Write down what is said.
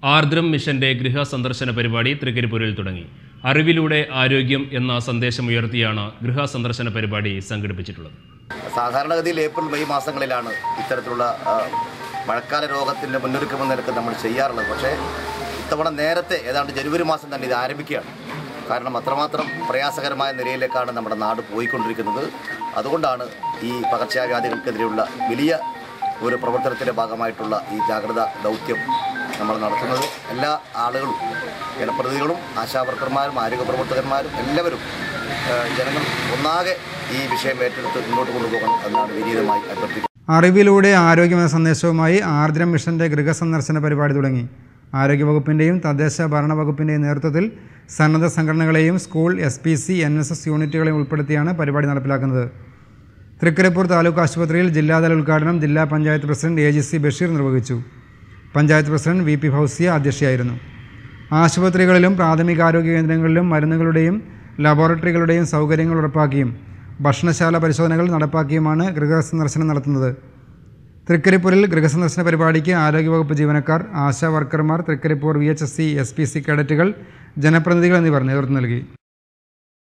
ആർദ്രം മിഷന്റെ ഗൃഹ സന്ദർശന പരിപാടി തൃക്കരിപ്പൂരിൽ തുടങ്ങി അറിവിലൂടെ ആരോഗ്യം എന്ന സന്ദേശമുയർത്തിയാണ് ഗൃഹ സന്ദർശന പരിപാടി സംഘടിപ്പിച്ചിട്ടുള്ളത് സാധാരണഗതിയിൽ ഏപ്രിൽ മെയ് മാസങ്ങളിലാണ് ഇത്തരത്തിലുള്ള ആ, മഴക്കാല രോഗത്തിൻ്റെ മുന്നൊരുക്കം നിരക്ക് നമ്മൾ ചെയ്യാറുള്ളത് പക്ഷേ ഇത്തവണ നേരത്തെ ഏതാണ്ട് ജനുവരി മാസം തന്നെ ഇത് ആരംഭിക്കുകയാണ് കാരണം അത്രമാത്രം പ്രയാസകരമായ നിലയിലേക്കാണ് നമ്മുടെ നാട് പോയിക്കൊണ്ടിരിക്കുന്നത് അതുകൊണ്ടാണ് ഈ പകർച്ചവ്യാധികൾക്കെതിരെയുള്ള വലിയ ഒരു പ്രവർത്തനത്തിൻ്റെ ഭാഗമായിട്ടുള്ള ഈ ജാഗ്രത ദൗത്യം നമ്മൾ നടത്തുന്നത് എല്ലാ ആളുകളും ജനപ്രതിനിധികളും ആശാവർക്കർമാരും ആരോഗ്യ പ്രവർത്തകന്മാരും എല്ലാവരും ഏഹ് ജനങ്ങൾ ഒന്നാകെ ഈ വിഷയം ഏറ്റെടുത്ത് മുന്നോട്ട് കൊണ്ടുപോകണം എന്നാണ് വിനീതമായി അഭ്യർത്ഥിക്കുന്നത് അറിവിലൂടെ ആരോഗ്യം എന്ന സന്ദേശവുമായി ആർദ്രം മിഷന്റെ ഗൃഹസന്ദർശന പരിപാടി തുടങ്ങി ആരോഗ്യവകുപ്പിൻ്റെയും തദ്ദേശ ഭരണ വകുപ്പിൻ്റെയും നേതൃത്വത്തിൽ സന്നദ്ധ സംഘടനകളെയും school S P C N S S യൂണിറ്റുകളെയും ഉൾപ്പെടുത്തിയാണ് പരിപാടി നടപ്പിലാക്കുന്നത് തൃക്കരിപ്പൂർ താലൂക്ക് ആശുപത്രിയിൽ ജില്ലാതല ഉദ്ഘാടനം ജില്ലാ panchayat president A G C Basheer നിർവഹിച്ചു panchayat president V P Fousiya അധ്യക്ഷയായിരുന്നു ആശുപത്രികളിലും പ്രാഥമികാരോഗ്യ കേന്ദ്രങ്ങളിലും മരുന്നുകളുടെയും ലബോറട്ടറികളുടെയും സൗകര്യങ്ങൾ ഉറപ്പാക്കിയും ഭക്ഷണശാല പരിശോധനകൾ നടപ്പാക്കിയുമാണ് ഗൃഹസന്ദർശനം നടത്തുന്നത് തൃക്കരിപ്പൂരിൽ ഗൃഹസന്ദർശന പരിപാടിക്ക് ആരോഗ്യവകുപ്പ് ജീവനക്കാർ ആശാ വർക്കർമാർ Trikaripur V H S S S P C കേഡറ്റുകൾ ജനപ്രതിനിധികൾ എന്നിവർ നേതൃത്വം നൽകി